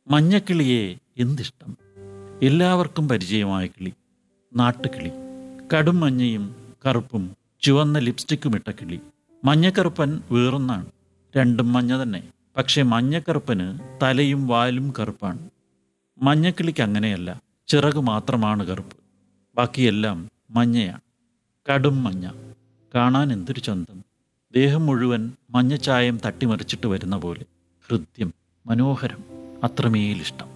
മഞ്ഞക്കിളിയെ എന്തിഷ്ടം എല്ലാവർക്കും പരിചയമായ കിളി നാട്ടുകിളി കടും മഞ്ഞയും കറുപ്പും ചുവന്ന ലിപ്സ്റ്റിക്കും ഇട്ട കിളി മഞ്ഞക്കറുപ്പൻ വേറൊന്നാണ് രണ്ടും മഞ്ഞ തന്നെ പക്ഷേ മഞ്ഞക്കറുപ്പന് തലയും വാലും കറുപ്പാണ് മഞ്ഞക്കിളിക്ക് അങ്ങനെയല്ല ചിറക് മാത്രമാണ് കറുപ്പ് ബാക്കിയെല്ലാം മഞ്ഞയാണ് കടും മഞ്ഞ കാണാൻ എന്തൊരു ചന്തം ദേഹം മുഴുവൻ മഞ്ഞച്ചായം തട്ടിമറിച്ചിട്ട് വരുന്ന പോലെ ഹൃദ്യം മനോഹരം അത്രമേലിഷ്ടം